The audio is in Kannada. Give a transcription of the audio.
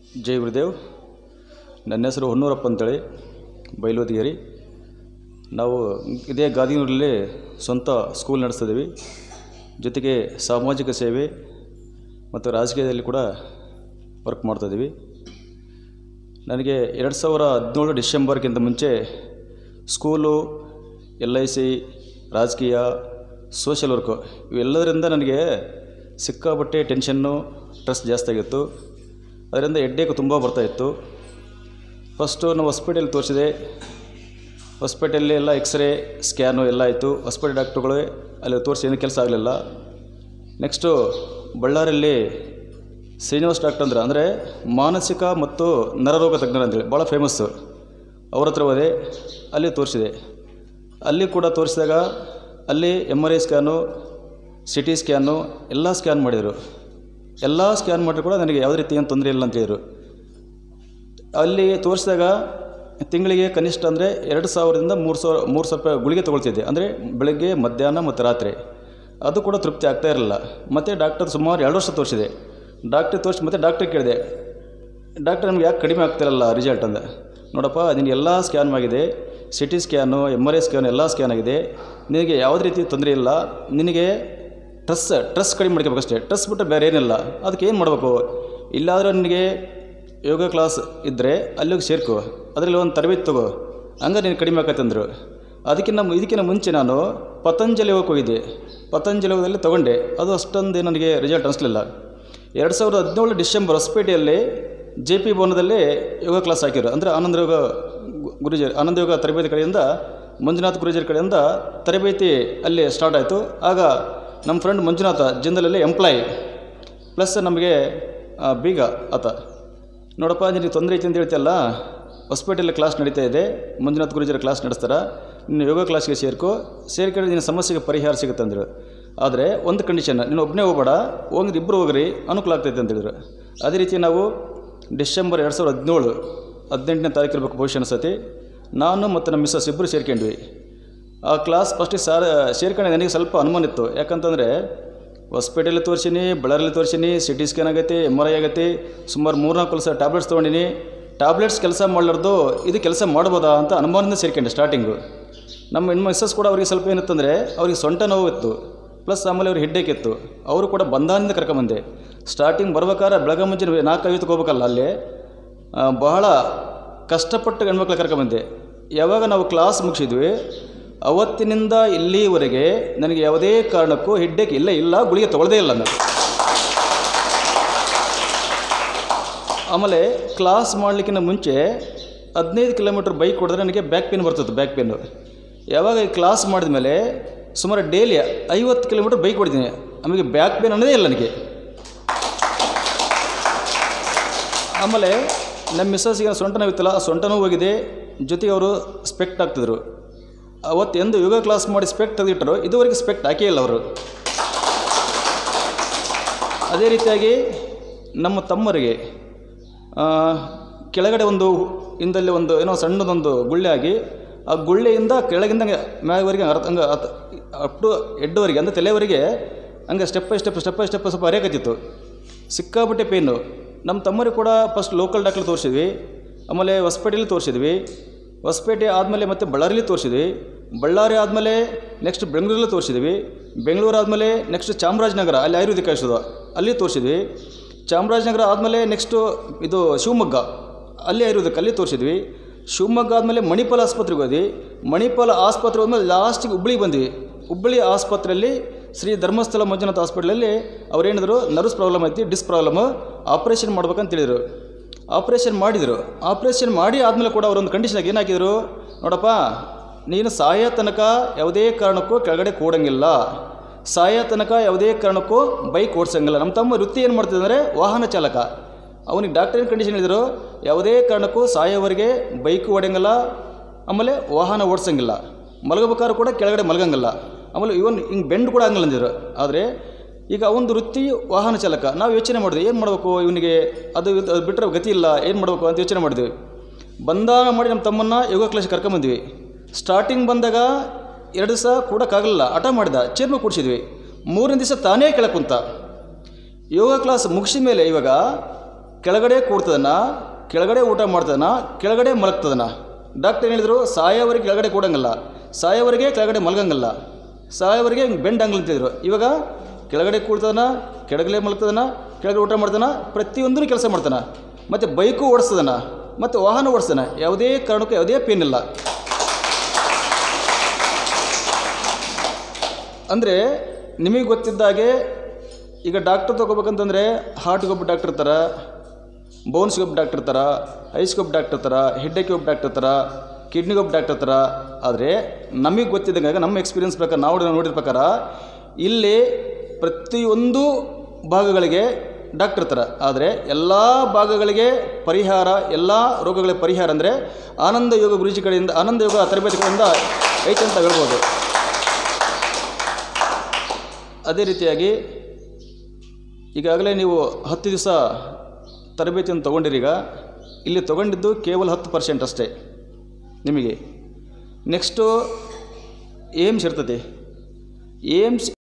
ಜೈ ಗುರುದೇವ್ ನನ್ನ ಹೆಸರು ಹೊನ್ನೂರಪ್ಪ ಅಂತೇಳಿ ಬೈಲೋದಿಗೇರಿ ನಾವು ಇದೇ ಗಾದಿನೂರಲ್ಲಿ ಸ್ವಂತ ಸ್ಕೂಲ್ ನಡೆಸ್ತಿದ್ದೀವಿ ಜೊತೆಗೆ ಸಾಮಾಜಿಕ ಸೇವೆ ಮತ್ತು ರಾಜಕೀಯದಲ್ಲಿ ಕೂಡ ವರ್ಕ್ ಮಾಡ್ತಾಯಿದ್ದೀವಿ ನನಗೆ ಎರಡು ಸಾವಿರ ಹದಿನೇಳು ಡಿಸೆಂಬರ್ಗಿಂತ ಮುಂಚೆ ಸ್ಕೂಲು ಎಲ್ ಐ ಸಿ ರಾಜಕೀಯ ಸೋಷಿಯಲ್ ವರ್ಕು ಇವೆಲ್ಲದರಿಂದ ನನಗೆ ಸಿಕ್ಕಾಪಟ್ಟೆ ಟೆನ್ಷನ್ನು ಸ್ಟ್ರೆಸ್ ಜಾಸ್ತಿ ಆಗಿತ್ತು ಅದರಿಂದ ಹೆಡ್ಡೇಕು ತುಂಬ ಬರ್ತಾಯಿತ್ತು ಫಸ್ಟು ನಾವು ಹಾಸ್ಪಿಟಲ್ ತೋರಿಸಿದೆ ಹಾಸ್ಪಿಟಲ್ಲಿ ಎಲ್ಲ ಎಕ್ಸ್ರೇ ಸ್ಕ್ಯಾನು ಎಲ್ಲ ಆಯಿತು ಹಾಸ್ಪಿಟಲ್ ಡಾಕ್ಟ್ರುಗಳೇ ಅಲ್ಲಿ ತೋರಿಸಿ ಏನೂ ಕೆಲಸ ಆಗಲಿಲ್ಲ ನೆಕ್ಸ್ಟು ಬಳ್ಳಾರಿಯಲ್ಲಿ ಶ್ರೀನಿವಾಸ್ ಡಾಕ್ಟರ್ ಅಂದ್ರೆ ಅಂದರೆ ಮಾನಸಿಕ ಮತ್ತು ನರರೋಗ ತಜ್ಞರು ಅಂತೇಳಿ ಭಾಳ ಫೇಮಸ್ಸು ಅವ್ರ ಹತ್ರ ಹೋದೆ ಅಲ್ಲಿ ತೋರಿಸಿದೆ ಅಲ್ಲಿ ಕೂಡ ತೋರಿಸಿದಾಗ ಅಲ್ಲಿ M R I scan C T scan ಎಲ್ಲ ಸ್ಕ್ಯಾನ್ ಮಾಡಿದರು ಎಲ್ಲ ಸ್ಕ್ಯಾನ್ ಮಾಡಿದ್ರು ಕೂಡ ನನಗೆ ಯಾವುದೇ ರೀತಿ ಏನು ತೊಂದರೆ ಇಲ್ಲ ಅಂತ ಹೇಳಿದರು ಅಲ್ಲಿ ತೋರಿಸಿದಾಗ ತಿಂಗಳಿಗೆ ಕನಿಷ್ಠ ಅಂದರೆ ಎರಡು ಸಾವಿರದಿಂದ ಮೂರು ಸಾವಿರ ಮೂರು ಸಾವಿರ ರೂಪಾಯಿ ಗುಳಿಗೆ ತೊಗೊಳ್ತಿದ್ದೆ ಅಂದರೆ ಬೆಳಗ್ಗೆ ಮಧ್ಯಾಹ್ನ ಮತ್ತು ರಾತ್ರಿ ಅದು ಕೂಡ ತೃಪ್ತಿ ಆಗ್ತಾ ಇರಲಿಲ್ಲ ಮತ್ತು ಡಾಕ್ಟರ್ ಸುಮಾರು ಎರಡು ವರ್ಷ ತೋರಿಸಿದೆ ಡಾಕ್ಟ್ರಿಗೆ ತೋರಿಸಿ ಮತ್ತೆ ಡಾಕ್ಟ್ರಿಗೆ ಕೇಳಿದೆ ಡಾಕ್ಟರ್ ನಮ್ಗೆ ಯಾಕೆ ಕಡಿಮೆ ಆಗ್ತಿರಲ್ಲ ರಿಸಲ್ಟ್ ಅಂದ ನೋಡಪ್ಪ ನಿನಗೆ ಎಲ್ಲ ಸ್ಕ್ಯಾನ್ ಆಗಿದೆ C T scan M R I scan ಎಲ್ಲ ಸ್ಕ್ಯಾನ್ ಆಗಿದೆ ನಿನಗೆ ಯಾವುದೇ ರೀತಿ ತೊಂದರೆ ಇಲ್ಲ ನಿನಗೆ ಟ್ರೆಸ್ ಟ್ರೆಸ್ ಕಡಿಮೆ ಮಾಡ್ಕೋಬೇಕಷ್ಟೇ ಟ್ರೆಸ್ ಬಿಟ್ಟರೆ ಬೇರೆ ಏನಿಲ್ಲ ಅದಕ್ಕೆ ಏನು ಮಾಡಬೇಕು ಇಲ್ಲಾದರೂ ನಿನಗೆ ಯೋಗ ಕ್ಲಾಸ್ ಇದ್ದರೆ ಅಲ್ಲಿಗೆ ಸೇರ್ಕೋ ಅದರಲ್ಲಿ ಒಂದು ತರಬೇತಿ ತಗೋ ಹಂಗೆ ನೀನು ಕಡಿಮೆ ಆಕತ್ತಂದರು ಅದಕ್ಕಿಂತ ಇದಕ್ಕಿಂತ ಮುಂಚೆ ನಾನು ಪತಂಜಲಿ ಯೋಗಕ್ಕೆ ಹೋಗಿದ್ದೆ ಪತಂಜಲಿ ಯೋಗದಲ್ಲಿ ತೊಗೊಂಡೆ ಅದು ಅಷ್ಟೊಂದು ನನಗೆ ರಿಸಲ್ಟ್ ಅನಿಸ್ಲಿಲ್ಲ ಎರಡು ಸಾವಿರದ ಹದಿನೇಳು ಡಿಸೆಂಬರ್ ಹೊಸಪೇಟೆಯಲ್ಲಿ ಜೆ ಪಿ ಭವನದಲ್ಲಿ ಯೋಗ ಕ್ಲಾಸ್ ಹಾಕಿದ್ರು ಅಂದರೆ ಆನಂದ ಯೋಗ ಗು- ಗುರುಜಿ ಆನಂದ ಯೋಗ ತರಬೇತಿ ಕಡೆಯಿಂದ ಮಂಜುನಾಥ್ ಗುರುಜಿ ಕಡೆಯಿಂದ ತರಬೇತಿ ಅಲ್ಲಿ ಸ್ಟಾರ್ಟ್ ಆಯಿತು ಆಗ ನಮ್ಮ ಫ್ರೆಂಡ್ ಮಂಜುನಾಥ ಜಿಂದಲಲ್ಲಿ ಎಂಪ್ಲಾಯಿ ಪ್ಲಸ್ ನಮಗೆ ಆ, ಬೀಗ ಆತ ನೋಡಪ್ಪ ನಿನಗೆ ತೊಂದರೆ ಐತಿ ಅಂತ ಹೇಳ್ತಿಯಲ್ಲ ಹೊಸಪೇಟೆಯಲ್ಲಿ ಕ್ಲಾಸ್ ನಡೀತಾ ಇದೆ ಮಂಜುನಾಥ್ ಗುರುಜರ ಕ್ಲಾಸ್ ನಡೆಸ್ತಾರ ನೀನು ಯೋಗ ಕ್ಲಾಸ್ಗೆ ಸೇರ್ಕೋ ಸೇರ್ಕೊಂಡು ನಿನ್ನ ಸಮಸ್ಯೆಗೆ ಪರಿಹಾರ ಸಿಗುತ್ತೆ ಅಂದರು ಆದರೆ ಒಂದು ಕಂಡೀಷನ್ ನೀನು ಒಬ್ಬನೇ ಹೋಗ್ಬೇಡ ಹೋಗಿದ್ದು ಇಬ್ಬರು ಹೋಗ್ರಿ ಅನುಕೂಲ ಆಗ್ತೈತೆ ಅಂತ ಹೇಳಿದ್ರು ಅದೇ ರೀತಿ ನಾವು ಡಿಸೆಂಬರ್ ಎರಡು ಸಾವಿರದ ಹದಿನೇಳು ಹದಿನೆಂಟನೇ ತಾರೀಕು ಇರಬೇಕು ಬಹುಶಃ ಅನ್ಸತಿ ನಾನು ಮತ್ತು ನಮ್ಮ ಮಿಸ್ಸಸ್ ಇಬ್ಬರು ಸೇರ್ಕೊಂಡ್ವಿ ಆ ಕ್ಲಾಸ್ ಫಸ್ಟಿಗೆ ಸಾರ ಸೇರ್ಕೊಂಡು ನನಗೆ ಸ್ವಲ್ಪ ಅನುಮಾನ ಇತ್ತು ಯಾಕಂತಂದರೆ ಹಾಸ್ಪಿಟಲ್ ತೋರಿಸೀನಿ ಬಳ್ಳಾರಿಯಲ್ಲಿ ತೋರಿಸೀನಿ ಸಿ ಟಿ ಸ್ಕ್ಯಾನ್ ಆಗೈತಿ ಎಮ್ ಆರ್ ಐ ಆಗೈತಿ ಸುಮಾರು ಮೂರ್ನಾಲ್ಕು ಕೆಲಸ ಟ್ಯಾಬ್ಲೆಟ್ಸ್ ತೊಗೊಂಡಿನಿ ಟ್ಯಾಬ್ಲೆಟ್ಸ್ ಕೆಲಸ ಮಾಡಲಾರ್ದು ಇದು ಕೆಲಸ ಮಾಡ್ಬೋದಾ ಅಂತ ಅನುಮಾನದಿಂದ ಸೇರ್ಕೊಂಡೆ ಸ್ಟಾರ್ಟಿಂಗು ನಮ್ಮ ಹೆಣ್ಣು ಮಿಸ್ಸಸ್ ಕೂಡ ಅವ್ರಿಗೆ ಸ್ವಲ್ಪ ಏನಿತ್ತಂದರೆ ಅವ್ರಿಗೆ ಸೊಂಟ ನೋವು ಇತ್ತು ಪ್ಲಸ್ ಆಮೇಲೆ ಅವ್ರಿಗೆ ಹೆಡ್ಡೇಕ್ ಇತ್ತು ಅವರು ಕೂಡ ಬಂದಾನಿಂದ ಕರ್ಕೊಂಬಂದೆ ಸ್ಟಾರ್ಟಿಂಗ್ ಬರ್ಬೇಕಾದ್ರೆ ಬೆಳಗ್ಗೆ ಮುಂಚೆ ನಾಲ್ಕು ಐವತ್ತಕ್ಕೆ ಹೋಗ್ಬೇಕಲ್ಲ ಅಲ್ಲಿ ಆ, ಬಹಳ ಕಷ್ಟಪಟ್ಟು ಹೆಣ್ಮಕ್ಳು ಕರ್ಕೊಂಬಂದೆ ಯಾವಾಗ ನಾವು ಕ್ಲಾಸ್ ಮುಗಿಸಿದ್ವಿ ಅವತ್ತಿನಿಂದ ಇಲ್ಲಿವರೆಗೆ ನನಗೆ ಯಾವುದೇ ಕಾರಣಕ್ಕೂ ಹೆಡ್ಡೇಕ್ ಇಲ್ಲ ಇಲ್ಲ ಗುಳಿಗೆ ತೊಗೊಳ್ದೇ ಇಲ್ಲ ನಾನು ಆಮೇಲೆ ಕ್ಲಾಸ್ ಮಾಡಲಿಕ್ಕಿಂತ ಮುಂಚೆ ಹದಿನೈದು ಕಿಲೋಮೀಟ್ರ್ ಬೈಕ್ ಹೊಡೆದ್ರೆ ನನಗೆ ಬ್ಯಾಕ್ ಪೇನ್ ಬರ್ತಿತ್ತು ಬ್ಯಾಕ್ ಪೇನು ಯಾವಾಗ ಈ ಕ್ಲಾಸ್ ಮಾಡಿದ ಮೇಲೆ ಸುಮಾರು ಡೈಲಿ ಐವತ್ತು ಕಿಲೋಮೀಟ್ರ್ ಬೈಕ್ ಹೊಡಿತೀನಿ ಆಮೇಲೆ ಬ್ಯಾಕ್ ಪೇನ್ ಅನ್ನೋದೇ ಇಲ್ಲ ನನಗೆ ಆಮೇಲೆ ನಮ್ಮ ಮಿಸ್ಸಸ್ಗೆ ಸೊಂಟ ನೋವಿತ್ತಲ್ಲ ಆ ಸೊಂಟ ನೋವು ಹೋಗಿದೆ ಜೊತೆಗೆ ಅವರು ಸ್ಪೆಕ್ಟ್ ಹಾಕ್ತಿದ್ರು ಅವತ್ತು ಎಂದು ಯೋಗ ಕ್ಲಾಸ್ ಮಾಡಿ ಸ್ಪೆಕ್ಟ್ ತೆಗೆದಿಟ್ಟರು ಇದುವರೆಗೆ ಸ್ಪೆಕ್ಟ್ ಹಾಕೇ ಇಲ್ಲ ಅವರು ಅದೇ ರೀತಿಯಾಗಿ ನಮ್ಮ ತಮ್ಮರಿಗೆ ಆ, ಕೆಳಗಡೆ ಒಂದು ಹಿಂದಲ್ಲಿ ಒಂದು ಏನೋ ಸಣ್ಣದೊಂದು ಗುಳ್ಳೆ ಆಗಿ ಆ ಗುಳ್ಳೆಯಿಂದ ಕೆಳಗಿಂದ ಹಂಗೆ ಮ್ಯಾಗವರೆಗೆ ಅರ್ಧ ಹಂಗೆ ಅಪ್ ಟು ಎಡ್ವರೆಗೆ ಅಂದರೆ ತಲೆವರೆಗೆ ಹಂಗೆ step by step step by step ಸ್ವಲ್ಪ ಅರಿಯಾಕತ್ತಿತ್ತು ಸಿಕ್ಕಾಪಟ್ಟೆ ಪೇನು ನಮ್ಮ ತಮ್ಮರಿಗೆ ಕೂಡ ಫಸ್ಟ್ ಲೋಕಲ್ ಡಾಕ್ಟ್ರ್ ತೋರಿಸಿದ್ವಿ ಆಮೇಲೆ ಹೊಸಪೇಟೆಯಲ್ಲಿ ತೋರಿಸಿದ್ವಿ ಹೊಸಪೇಟೆ ಆದಮೇಲೆ ಮತ್ತೆ ಬಳ್ಳಾರಿಲಿ ತೋರಿಸಿದ್ವಿ ಬಳ್ಳಾರಿ ಆದಮೇಲೆ ನೆಕ್ಸ್ಟ್ ಬೆಂಗಳೂರಲ್ಲಿ ತೋರಿಸಿದ್ವಿ ಬೆಂಗಳೂರು ಆದಮೇಲೆ ನೆಕ್ಸ್ಟ್ ಚಾಮರಾಜನಗರ ಅಲ್ಲಿ ಆಯುರ್ವೇದಿಕ್ ಔಷಧ ಅಲ್ಲಿ ತೋರಿಸಿದ್ವಿ ಚಾಮರಾಜನಗರ ಆದಮೇಲೆ ನೆಕ್ಸ್ಟು ಇದು ಶಿವಮೊಗ್ಗ ಅಲ್ಲಿ ಆಯುರ್ವೇದಿಕ್ ಅಲ್ಲಿ ತೋರಿಸಿದ್ವಿ ಶಿವಮೊಗ್ಗ ಆದಮೇಲೆ ಮಣಿಪಾಲ್ ಆಸ್ಪತ್ರೆಗೆ ಹೋದ್ವಿ ಮಣಿಪಾಲ್ ಆಸ್ಪತ್ರೆ ಹೋದ್ಮೇಲೆ ಲಾಸ್ಟಿಗೆ ಹುಬ್ಳಿಗೆ ಬಂದ್ವಿ ಹುಬ್ಬಳ್ಳಿ ಆಸ್ಪತ್ರೆಯಲ್ಲಿ ಶ್ರೀ ಧರ್ಮಸ್ಥಳ ಮಂಜುನಾಥ ಹಾಸ್ಪಿಟ್ಲಲ್ಲಿ ಅವ್ರು ಹೇಳಿದ್ರು ನರ್ವ್ಸ್ ಪ್ರಾಬ್ಲಮ್ ಐತಿ ಡಿಸ್ ಪ್ರಾಬ್ಲಮ್ ಆಪ್ರೇಷನ್ ಮಾಡ್ಬೇಕಂತ ಹೇಳಿದರು ಆಪ್ರೇಷನ್ ಮಾಡಿದರು ಆಪ್ರೇಷನ್ ಮಾಡಿ ಆದಮೇಲೆ ಕೂಡ ಅವರೊಂದು ಕಂಡೀಷನಾಗಿ ಏನು ಹಾಕಿದರು ನೋಡಪ್ಪ ನೀನು ಸಾಯೋ ತನಕ ಯಾವುದೇ ಕಾರಣಕ್ಕೂ ಕೆಳಗಡೆ ಕೂಡಂಗಿಲ್ಲ ಸಾಯೋ ತನಕ ಯಾವುದೇ ಕಾರಣಕ್ಕೂ ಬೈಕ್ ಓಡಿಸಂಗಿಲ್ಲ ನಮ್ಮ ತಮ್ಮ ವೃತ್ತಿ ಏನು ಮಾಡ್ತಿದ್ದಾರೆ ವಾಹನ ಚಾಲಕ ಅವನಿಗೆ ಡಾಕ್ಟರ್ ಏನು ಕಂಡೀಷನ್ ಹೇಳಿದರು ಯಾವುದೇ ಕಾರಣಕ್ಕೂ ಸಾಯೋವರೆಗೆ ಬೈಕ್ ಓಡಂಗಿಲ್ಲ ಆಮೇಲೆ ವಾಹನ ಓಡಿಸಂಗಿಲ್ಲ ಮಲಗಬೇಕಾದ್ರೂ ಕೂಡ ಕೆಳಗಡೆ ಮಲಗಂಗಿಲ್ಲ ಆಮೇಲೆ ಇವನ್ ಹಿಂಗೆ ಬೆಂಡ್ ಕೂಡ ಆಗಂಗಿಲ್ಲ ಅಂದಿದ್ರು ಆದರೆ ಈಗ ಅವನದು ವೃತ್ತಿ ವಾಹನ ಚಾಲಕ ನಾವು ಯೋಚನೆ ಮಾಡಿದ್ವಿ ಏನು ಮಾಡಬೇಕು ಇವನಿಗೆ ಅದು ಇದು- ಅದು ಬಿಟ್ಟರೆ ಗತಿ ಇಲ್ಲ ಏನು ಮಾಡಬೇಕು ಅಂತ ಯೋಚನೆ ಮಾಡಿದ್ವಿ ಬಂದಾಗ ಮಾಡಿ ನಮ್ಮ ತಮ್ಮನ್ನ ಯೋಗ ಕ್ಲಾಸ್ ಕರ್ಕೊಂಬಂದ್ವಿ ಸ್ಟಾರ್ಟಿಂಗ್ ಬಂದಾಗ ಎರಡು ದಿವಸ ಕೂಡೋಕ್ಕಾಗಲಿಲ್ಲ ಹಠ ಮಾಡಿದ ಚೇರ್ಮ ಕೂಡಿಸಿದ್ವಿ ಮೂರನೇ ದಿವಸ ತಾನೇ ಕೆಳಗೆ ಕುಂತ ಯೋಗ ಕ್ಲಾಸ್ ಮುಗಿಸಿದ ಮೇಲೆ ಇವಾಗ ಕೆಳಗಡೆ ಕೂಡ್ತದನ ಕೆಳಗಡೆ ಊಟ ಮಾಡ್ತದನ ಕೆಳಗಡೆ ಮಲಗ್ತದನ ಡಾಕ್ಟರ್ ಏನು ಹೇಳಿದರು ಸಾಯೋವರೆಗೆ ಕೆಳಗಡೆ ಕೂಡಂಗಲ್ಲ ಸಾಯೋವರೆಗೆ ಕೆಳಗಡೆ ಮಲಗಂಗಲ್ಲ ಸಾಯೋವರೆಗೆ ಬೆಂಡ್ ಅಂಗಲ್ ಅಂತಿದ್ರು ಇವಾಗ ಕೆಳಗಡೆ ಕೂಡ್ತದನ ಕೆಳಗಡೆ ಮಲಗ್ತದನ ಕೆಳಗಡೆ ಊಟ ಮಾಡ್ತಾನ ಪ್ರತಿಯೊಂದೂ ಕೆಲಸ ಮಾಡ್ತಾನ ಮತ್ತು ಬೈಕು ಓಡಿಸ್ತದನ ಮತ್ತು ವಾಹನ ಓಡಿಸ್ತಾನ ಯಾವುದೇ ಕಾರಣಕ್ಕೂ ಯಾವುದೇ ಪೇನ್ ಇಲ್ಲ ಅಂದರೆ ನಿಮಗೆ ಗೊತ್ತಿದ್ದಾಗೆ ಈಗ ಡಾಕ್ಟರ್ ತೊಗೋಬೇಕಂತಂದರೆ ಹಾರ್ಟ್ಗೆ ಒಬ್ಬ ಡಾಕ್ಟರ್ ಇರ್ತಾರ ಬೋನ್ಸ್ಗೆ ಒಬ್ಬ ಡಾಕ್ಟರ್ ಇರ್ತಾರ ಐಸ್ಗೆ ಒಬ್ಬ ಡಾಕ್ಟರ್ ಇರ್ತಾರ ಹೆಡ್ಡಕ್ಕೆ ಒಬ್ಬ ಡಾಕ್ಟರ್ ಇರ್ತಾರ ಕಿಡ್ನಿಗೆ ಒಬ್ಬ ಡಾಕ್ಟರ್ ಇರ್ತಾರ ಆದರೆ ನಮಗೆ ಗೊತ್ತಿದ್ದಂಗೆ ನಮ್ಮ ಎಕ್ಸ್ಪೀರಿಯನ್ಸ್ ಪ್ರಕಾರ ನಾವು ನೋಡಿದ ಪ್ರಕಾರ ಇಲ್ಲಿ ಪ್ರತಿಯೊಂದು ಭಾಗಗಳಿಗೆ ಡಾಕ್ಟರ್ ಇರ್ತಾರೆ ಆದರೆ ಎಲ್ಲ ಭಾಗಗಳಿಗೆ ಪರಿಹಾರ ಎಲ್ಲ ರೋಗಗಳಿಗೆ ಪರಿಹಾರ ಅಂದರೆ ಆನಂದ ಯೋಗ ಗುರುಜಿ ಕಡೆಯಿಂದ ಆನಂದ ಯೋಗ ತರಬೇತಿ ಕಡೆಯಿಂದ ಐತೆ ಅಂತ ಹೇಳ್ಬೋದು ಅದೇ ರೀತಿಯಾಗಿ ಈಗಾಗಲೇ ನೀವು ಹತ್ತು ದಿವಸ ತರಬೇತಿಯನ್ನು ತೊಗೊಂಡಿರೀಗ ಇಲ್ಲಿ ತೊಗೊಂಡಿದ್ದು ಕೇವಲ ಹತ್ತು ಪರ್ಸೆಂಟ್ ಅಷ್ಟೇ ನಿಮಗೆ ನೆಕ್ಸ್ಟು ಏಮ್ಸ್ ಇರ್ತದೆ ಏಮ್ಸ್